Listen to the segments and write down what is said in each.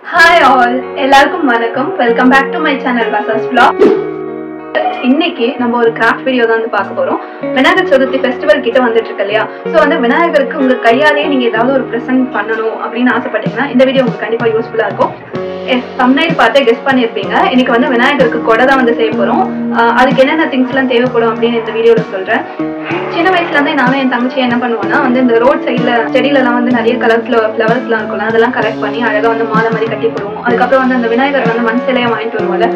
hi all எல்லாருக்கும் வணக்கம் welcome back to my channel பசாஸ் vlog இன்னைக்கு நம்ம ஒரு கிராஃப்ட் வீடியோ தான் வந்து பார்க்க போறோம் விநாயகர் சதுர்த்தி ஃபெஸ்டிவல் கிட்ட வந்துட்டு இருக்கு இல்லையா ஸோ வந்து விநாயகருக்கு உங்க கையாலேயே நீங்க ஏதாவது ஒரு ப்ரெசென்ட் பண்ணணும் அப்படின்னு ஆசைப்பட்டீங்கன்னா இந்த வீடியோ உங்களுக்கு கண்டிப்பா யூஸ்ஃபுல்லா இருக்கும் எஸ் தம்னைல் பார்த்து கெஸ் பண்ணியிருப்பீங்க இன்னைக்கு வந்து விநாயகருக்கு கொடை தான் வந்து செய்ய போறோம் ஆஹ் அதுக்கு என்னென்ன திங்ஸ்லாம் தேவைப்படும் அப்படின்னு இந்த வீடியோல சொல்றேன் சின்ன வயசுல இருந்தே நானும் என் தங்கச்சி என்ன பண்ணுவோம்னா வந்து இந்த ரோட் சைட்ல செடியில எல்லாம் வந்து நிறைய கலர்ஸ்ல ஃபிளவர்ஸ்லாம் இருக்கும்ல அதெல்லாம் கலெக்ட் பண்ணி அழகா வந்து மாலை மாதிரி கட்டி போடுவோம் அதுக்கப்புறம் வந்து அந்த விநாயகர் வந்து மண் சிலையை வாங்கிட்டு வருவோம்ல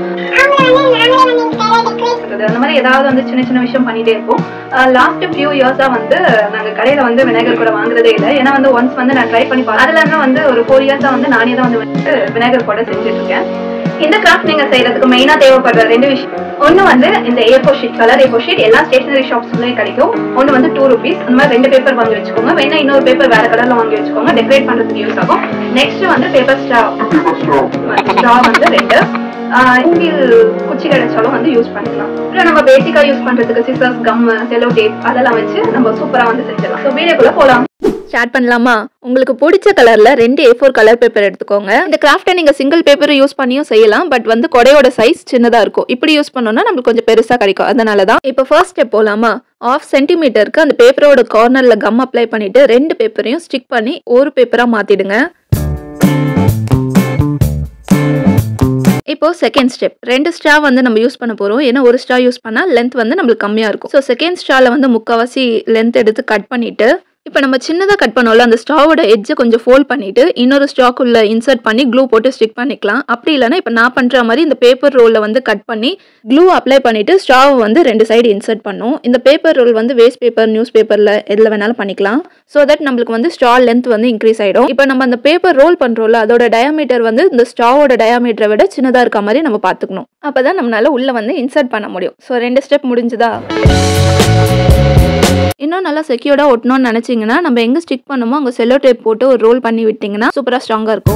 பண்றது அந்த மாதிரி ஏதாவது வந்து சின்ன சின்ன விஷயம் பண்ணிட்டே இருப்போம் லாஸ்ட் ஃபியூ இயர்ஸா வந்து நாங்க கடையில வந்து விநாயகர் கூட வாங்குறதே இல்லை ஏன்னா வந்து ஒன்ஸ் வந்து நான் ட்ரை பண்ணி பார்த்தேன் அதுல இருந்து வந்து ஒரு ஃபோர் இயர்ஸா வந்து நானே தான் வந்து வந்துட்டு விநாயகர் கூட செஞ்சுட்டு இருக்கேன் இந்த கிராஃப்ட் நீங்க செய்யறதுக்கு மெயினா தேவைப்படுற ரெண்டு விஷயம் ஒன்னு வந்து இந்த A four sheet colour A four sheet எல்லா ஸ்டேஷனரி ஷாப்ஸ்லயும் கிடைக்கும் ஒன்னு வந்து டூ ருபீஸ் அந்த மாதிரி ரெண்டு பேப்பர் வாங்கி வச்சுக்கோங்க வேணா இன்னொரு பேப்பர் வேற கலர்ல வாங்கி வச்சுக்கோங்க டெக்கரேட் பண்றதுக்கு யூஸ் ஆகும் நெக்ஸ்ட் வந்து பேப்பர் ஸ்ட்ரா ஸ்ட்ரா வந்து ரெண்டு மூங்கில் குச்சி கிடைச்சாலும் வந்து யூஸ் பண்ணிக்கலாம் இல்லை நம்ம பேசிக்கா யூஸ் பண்றதுக்கு சிசர்ஸ் கம் செலோ டேப் அதெல்லாம் வச்சு நம்ம சூப்பரா வந்து செஞ்சிடலாம் ஸோ வீடியோக்குள்ள போலாம் ஸ்டார்ட் பண்ணலாமா உங்களுக்கு பிடிச்ச கலர்ல ரெண்டு ஏ ஃபோர் கலர் பேப்பர் எடுத்துக்கோங்க இந்த கிராஃப்டை நீங்க சிங்கிள் பேப்பர் யூஸ் பண்ணியும் செய்யலாம் பட் வந்து கொடையோட சைஸ் சின்னதா இருக்கும் இப்படி யூஸ் பண்ணோம்னா நம்மளுக்கு கொஞ்சம் பெருசா கிடைக்கும் அதனால தான் இப்போ ஃபர்ஸ்ட் ஸ்டெப் போலாமா ஆஃப் சென்டிமீட்டருக்கு அந்த பேப்பரோட கார்னர்ல கம் அப்ளை பண்ணிட்டு ரெண்டு பேப்பரையும் ஸ்டிக் பண்ணி ஒரு பேப்பரா மாத்திடுங்க இப்போ செகண்ட் ஸ்டெப் ரெண்டு ஸ்ட்ரா வந்து நம்ம யூஸ் பண்ண போறோம் ஏன்னா ஒரு ஸ்ட்ரா யூஸ் பண்ணா லென்த் வந்து நம்மளுக்கு கம்மியா இருக்கும் ஸோ செகண்ட் ஸ்ட்ரால வந்து முக்காவாசி லென்த் எடுத்து கட் பண்ணிட்டு இப்போ நம்ம சின்னதாக கட் பண்ணோம்ல அந்த ஸ்டாவோட எட்ஜை கொஞ்சம் ஃபோல்ட் பண்ணிட்டு இன்னொரு ஸ்டாக்குள்ள இன்சர்ட் பண்ணி க்ளூ போட்டு ஸ்டிக் பண்ணிக்கலாம் அப்படி இல்லைன்னா இப்போ நான் பண்ணுற மாதிரி இந்த பேப்பர் ரோலில் வந்து கட் பண்ணி க்ளூ அப்ளை பண்ணிட்டு ஸ்டாவை வந்து ரெண்டு சைடு இன்சர்ட் பண்ணும் இந்த பேப்பர் ரோல் வந்து வேஸ்ட் பேப்பர் நியூஸ் பேப்பரில் எதில் வேணாலும் பண்ணிக்கலாம் ஸோ தட் நம்மளுக்கு வந்து ஸ்டா லென்த் வந்து இன்க்ரீஸ் ஆகிடும் இப்போ நம்ம அந்த பேப்பர் ரோல் பண்ணுறோம்ல அதோட டயாமீட்டர் வந்து இந்த ஸ்டாவோட டயாமீட்டரை விட சின்னதாக இருக்க மாதிரி நம்ம பார்த்துக்கணும் அப்போ தான் நம்மளால உள்ளே வந்து இன்சர்ட் பண்ண முடியும் ஸோ ரெண்டு ஸ்டெப் முடிஞ்சுதா இன்னும் நல்லா செக்யூர்டாக ஒட்டணும்னு நினச்சிங்கன்னா நம்ம எங்கே ஸ்டிக் பண்ணுமோ அங்கே செல்லோ டேப் போட்டு ஒரு ரோல் பண்ணி விட்டிங்கன்னா சூப்பராக ஸ்ட்ராங்காக இருக்கும்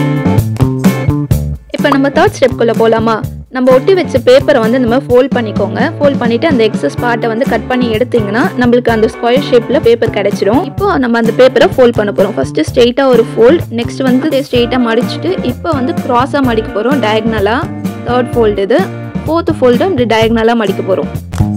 இப்போ நம்ம தேர்ட் ஸ்டெப்குள்ளே போகலாமா நம்ம ஒட்டி வச்ச பேப்பரை வந்து இந்த மாதிரி ஃபோல்ட் பண்ணிக்கோங்க ஃபோல்ட் பண்ணிவிட்டு அந்த எக்ஸஸ் பார்ட்டை வந்து கட் பண்ணி எடுத்தீங்கன்னா நம்மளுக்கு அந்த ஸ்கொயர் ஷேப்பில் பேப்பர் கிடைச்சிடும் இப்போ நம்ம அந்த பேப்பரை ஃபோல்ட் பண்ண போகிறோம் ஃபஸ்ட்டு ஸ்ட்ரெயிட்டாக ஒரு ஃபோல்ட் நெக்ஸ்ட் வந்து ஸ்ட்ரெயிட்டாக மடிச்சுட்டு இப்போ வந்து க்ராஸாக மடிக்க போகிறோம் டயக்னலாக தேர்ட் ஃபோல்டு இது ஃபோர்த்து ஃபோல்டு இப்படி டயக்னலாக மடிக்க போகிறோம்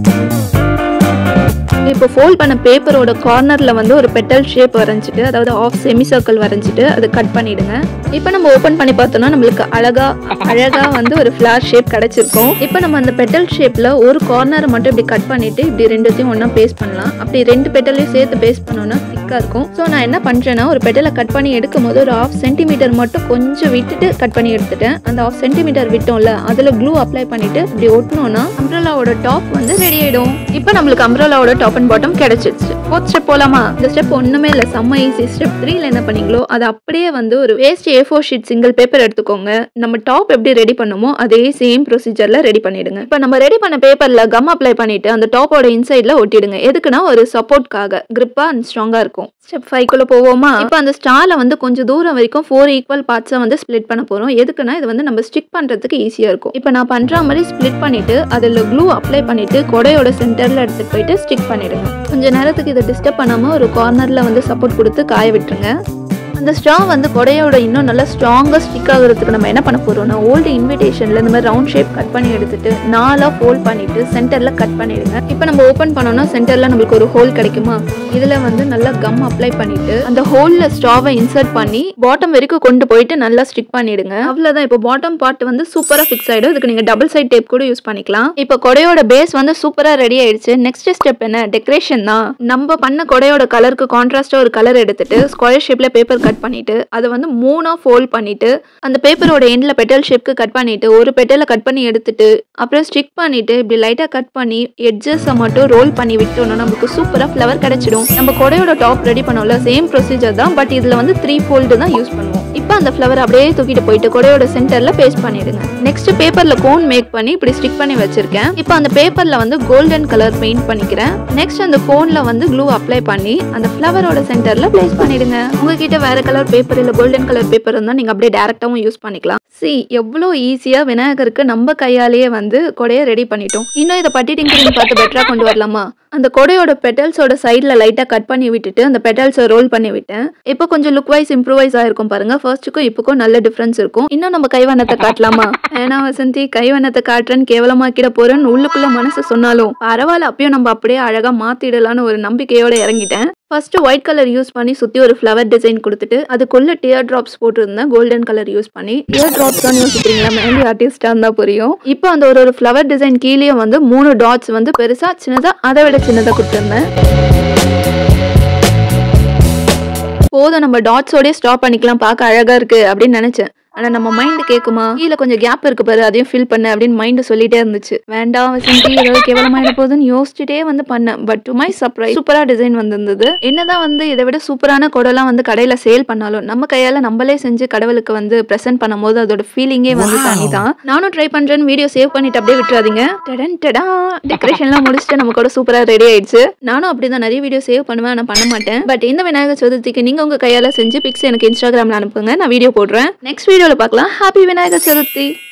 இப்போ ஃபோல்ட் பண்ண பேப்பரோட கார்னரில் வந்து ஒரு பெட்டல் ஷேப் வரைஞ்சிட்டு அதாவது ஆஃப் செமி சர்க்கிள் வரைஞ்சிட்டு அதை கட் பண்ணிடுங்க இப்போ நம்ம ஓப்பன் பண்ணி பார்த்தோம்னா நம்மளுக்கு அழகா அழகா வந்து ஒரு ஃப்ளார் ஷேப் கிடைச்சிருக்கும் இப்போ நம்ம அந்த பெட்டல் ஷேப்பில் ஒரு கார்னரை மட்டும் இப்படி கட் பண்ணிட்டு இப்படி ரெண்டுத்தையும் ஒன்றா பேஸ்ட் பண்ணலாம் அப்படி ரெண்டு பெட்டலையும் சேர்த்து பேஸ்ட் பண்ணோம்னா திக்காக இருக்கும் ஸோ நான் என்ன பண்ணுறேன்னா ஒரு பெட்டலை கட் பண்ணி எடுக்கும் போது ஒரு ஆஃப் சென்டிமீட்டர் மட்டும் கொஞ்சம் விட்டுட்டு கட் பண்ணி எடுத்துட்டேன் அந்த ஆஃப் சென்டிமீட்டர் விட்டோம்ல அதில் க்ளூ அப்ளை பண்ணிட்டு இப்படி ஒட்டினோம்னா அம்ப்ரலாவோட டாப் வந்து ரெடி ஆயிடும் இப்போ நம்மளுக்கு அம்ப்ரலாவோட டாப் அண்ட் பாட்டம் கிடைச்சிருச்சு ஃபோர்த் ஸ்டெப் போலாமா இந்த ஸ்டெப் ஒண்ணுமே இல்லை செம்ம ஈஸி ஸ்டெப் த்ரீல என்ன பண்ணீங்களோ அது அப்படியே வந்து ஒரு waste A four sheet single paper எடுத்துக்கோங்க நம்ம டாப் எப்படி ரெடி பண்ணுமோ அதே சேம் ப்ரொசீஜர்ல ரெடி பண்ணிடுங்க இப்போ நம்ம ரெடி பண்ண பேப்பர்ல கம் அப்ளை பண்ணிட்டு அந்த டாப்போட இன்சைட்ல ஒட்டிடுங்க எதுக்குன்னா ஒரு சப்போர்ட்காக கிரிப்பா அண்ட் ஸ்ட்ராங்கா இருக்கும் ஸ்டெப் ஃபைவ்க்குள்ள போவோமா இப்போ அந்த ஸ்டால வந்து கொஞ்சம் தூரம் வரைக்கும் ஃபோர் ஈக்குவல் பார்ட்ஸை வந்து ஸ்ப்ளிட் பண்ண போறோம் எதுக்குன்னா இது வந்து நம்ம ஸ்டிக் பண்றதுக்கு ஈஸியா இருக்கும் இப்போ நான் பண்ற மாதிரி ஸ்ப்ளிட் பண்ணிட்டு அதில் க்ளூ அப்ளை பண்ணிட்டு கொடையோட சென்டர்ல எடுத்துட்டு போயிட்டு ஸ்டிக் பண்ணிடுங்க கொஞ்ச நேரத்துக்கு இதை டிஸ்டர்ப் பண்ணாம ஒரு கார்னர்ல வந்து சப்போர்ட் கொடுத்து காய விட்டுருங்க அந்த ஸ்ட்ரா வந்து கொடையோட இன்னும் நல்லா ஸ்ட்ராங்காக ஸ்டிக் ஆகுறதுக்கு நம்ம என்ன பண்ண போறோம்னா ஓல்டு இன்விடேஷன்ல இந்த மாதிரி ரவுண்ட் ஷேப் கட் பண்ணி எடுத்துட்டு நாலாக ஃபோல்ட் பண்ணிட்டு சென்டர்ல கட் பண்ணிடுங்க இப்போ நம்ம ஓப்பன் பண்ணோம்னா சென்டர்ல நம்மளுக்கு ஒரு ஹோல் கிடைக்குமா இதுல வந்து நல்லா கம் அப்ளை பண்ணிட்டு அந்த ஹோல்ல ஸ்ட்ராவை இன்சர்ட் பண்ணி பாட்டம் வரைக்கும் கொண்டு போயிட்டு நல்லா ஸ்டிக் பண்ணிடுங்க அவ்வளவுதான் இப்போ பாட்டம் பார்ட் வந்து சூப்பரா ஃபிக்ஸ் ஆயிடும் இதுக்கு நீங்க டபுள் சைட் டேப் கூட யூஸ் பண்ணிக்கலாம் இப்போ கொடையோட பேஸ் வந்து சூப்பரா ரெடி ஆயிடுச்சு நெக்ஸ்ட் ஸ்டெப் என்ன டெக்கரேஷன் தான் நம்ம பண்ண கொடையோட கலருக்கு கான்ட்ராஸ்டா ஒரு கலர் எடுத்துட்டு ஸ்கொயர் ஷேப்ல பேப்பர் கட் பண்ணிட்டு அதை வந்து மூணா ஃபோல்ட் பண்ணிட்டு அந்த பேப்பரோட எண்ட்ல பெட்டல் ஷேப்க்கு கட் பண்ணிட்டு ஒரு பெட்டலை கட் பண்ணி எடுத்துட்டு அப்புறம் ஸ்டிக் பண்ணிட்டு இப்படி லைட்டா கட் பண்ணி எட்ஜஸை மட்டும் ரோல் பண்ணி விட்டோம்னா நமக்கு சூப்பரா ஃப்ளவர் கிடைச்சிடும் நம்ம கொடையோட டாப் ரெடி பண்ணோம்ல சேம் ப்ரொசீஜர் தான் பட் இதுல வந்து த்ரீ ஃபோல்டு தான் யூஸ் பண்ணுவோம் இப்போ அந்த ஃப்ளவர் அப்படியே தூக்கிட்டு போயிட்டு கொடையோட சென்டர்ல பேஸ்ட் பண்ணிடுங்க நெக்ஸ்ட் பேப்பர்ல கோன் மேக் பண்ணி இப்படி ஸ்டிக் பண்ணி வச்சிருக்கேன் இப்போ அந்த பேப்பர்ல வந்து கோல்டன் கலர் பெயிண்ட் பண்ணிக்கிறேன் நெக்ஸ்ட் அந்த கோன்ல வந்து க்ளூ அப்ளை பண்ணி அந்த ஃப்ளவரோட சென்டர்ல பிளேஸ் பண்ணிடுங்க உங்ககிட்ட வேற கலர் பேப்பர் இல்ல கோல்டன் கலர் பேப்பர் இருந்தா நீங்க அப்படியே டேரக்டாவும் யூஸ் பண்ணிக்கலாம் சி எவ்வளோ ஈஸியா விநாயகருக்கு நம்ம கையாலேயே வந்து கொடையை ரெடி பண்ணிட்டோம் இன்னும் இதை பட்டி டிங்கரிங் பார்த்து பெட்டரா கொண்டு வரலாமா அந்த கொடையோட பெட்டல்ஸோட சைடில் லைட்டாக கட் பண்ணி விட்டுட்டு அந்த பெட்டல்ஸை ரோல் பண்ணி விட்டேன் இப்போ கொஞ்சம் லுக் வைஸ் இம்ப்ரூவைஸ் ஆயிருக்கும் பாருங்க ஃபர்ஸ்ட்டுக்கும் இப்போக்கும் நல்ல டிஃப்ரென்ஸ் இருக்கும் இன்னும் நம்ம கைவண்ணத்தை காட்டலாமா ஏன்னா வசந்தி கைவண்ணத்தை காட்டுறேன்னு கேவலமாக்கிட போறேன்னு உள்ளுக்குள்ள மனசு சொன்னாலும் பரவாயில்ல அப்பயும் நம்ம அப்படியே அழகா மாத்திடலாம்னு ஒரு நம்பிக்கையோட இறங்கிட்டேன் ஃபர்ஸ்ட் ஒயிட் கலர் யூஸ் பண்ணி சுத்தி ஒரு ஃப்ளவர் டிசைன் கொடுத்துட்டு அதுக்குள்ள டியர் டிராப்ஸ் போட்டிருந்தேன் கோல்டன் கலர் யூஸ் பண்ணி டியர் டிராப்ஸ் தான் யோசிக்கிறீங்களா மெஹந்தி ஆர்டிஸ்டா இருந்தா புரியும் இப்போ அந்த ஒரு ஒரு ஃப்ளவர் டிசைன் கீழே வந்து மூணு டாட்ஸ் வந்து பெருசா சின்னதா அதை விட சின்னதா கொடுத்துருந்தேன் போதும் நம்ம டாட்ஸோடய ஸ்டாப் பண்ணிக்கலாம் பார்க்க அழகா இருக்கு அப்படின்னு நினைச்சேன் ஆனா நம்ம மைண்ட் கேக்குமா கீழே கொஞ்சம் கேப் இருக்கு பாரு அதையும் ஃபில் பண்ண அப்படின்னு மைண்ட் சொல்லிட்டே இருந்துச்சு வேண்டாம் வசந்தி ஏதாவது கேவலமாயிட போகுதுன்னு யோசிச்சுட்டே வந்து பண்ணேன் பட் டு மை சர்ப்ரைஸ் சூப்பரா டிசைன் வந்திருந்தது என்னதான் வந்து இதை விட சூப்பரான கொடைலாம் வந்து கடையில சேல் பண்ணாலும் நம்ம கையால நம்மளே செஞ்சு கடவுளுக்கு வந்து ப்ரெசென்ட் பண்ணும்போது அதோட ஃபீலிங்கே வந்து தனிதான் நானும் ட்ரை பண்றேன்னு வீடியோ சேவ் பண்ணிட்டு அப்படியே விட்டுறாதீங்க டெடன் டெடா டெக்கரேஷன்லாம் முடிச்சுட்டு நம்ம கூட சூப்பரா ரெடி ஆயிடுச்சு நானும் அப்படிதான் நிறைய வீடியோ சேவ் பண்ணுவேன் நான் பண்ண மாட்டேன் பட் இந்த விநாயகர் சதுர்த்திக்கு நீங்க உங்க கையால செஞ்சு பிக்ஸ் எனக்கு இன்ஸ்டாகிராம்ல அனுப்புங்க நான் வீடியோ போடுறேன் நெக்ஸ்ட் வீடியோல பார்க்கலாம் ஹாப்பி விநாயகர் சதுர்த்தி